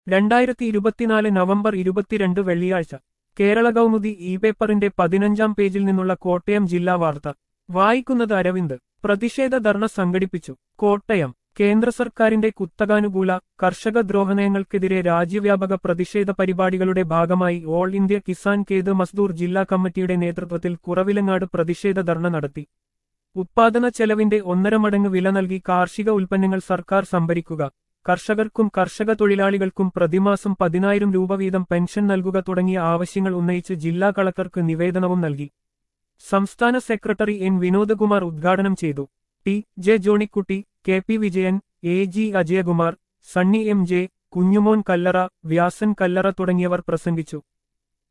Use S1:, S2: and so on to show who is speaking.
S1: രണ്ടായിരത്തി ഇരുപത്തിനാല് നവംബർ ഇരുപത്തിരണ്ട് വെള്ളിയാഴ്ച കേരള കൗമുദി ഇ പേപ്പറിന്റെ പതിനഞ്ചാം പേജിൽ നിന്നുള്ള കോട്ടയം ജില്ലാ വാർത്ത വായിക്കുന്നത് അരവിന്ദ് പ്രതിഷേധ ധർണ സംഘടിപ്പിച്ചു കോട്ടയം കേന്ദ്ര സർക്കാരിന്റെ കുത്തകാനുകൂല കർഷക ദ്രോഹനയങ്ങൾക്കെതിരെ രാജ്യവ്യാപക പ്രതിഷേധ പരിപാടികളുടെ ഭാഗമായി ഓൾ ഇന്ത്യ കിസാൻ കേത് മസ്ദൂർ ജില്ലാ കമ്മിറ്റിയുടെ നേതൃത്വത്തിൽ കുറവിലങ്ങാട് പ്രതിഷേധ ധർണ നടത്തി ഉത്പാദന ചെലവിന്റെ ഒന്നര മടങ്ങ് വില നൽകി കാർഷിക ഉൽപ്പന്നങ്ങൾ സർക്കാർ സംഭരിക്കുക കർഷകർക്കും കർഷക തൊഴിലാളികൾക്കും പ്രതിമാസം പതിനായിരം രൂപ വീതം പെൻഷൻ നൽകുക തുടങ്ങിയ ആവശ്യങ്ങൾ ഉന്നയിച്ച് ജില്ലാ കളക്ടർക്ക് നിവേദനവും നൽകി സംസ്ഥാന സെക്രട്ടറി എൻ വിനോദകുമാർ ഉദ്ഘാടനം ചെയ്തു T J Johnykutty K P Vijayan A G Ajayakumar Sunny M J Kunjumon Kallara Vyasan Kallara തുടങ്ങിയവർ പ്രസംഗിച്ചു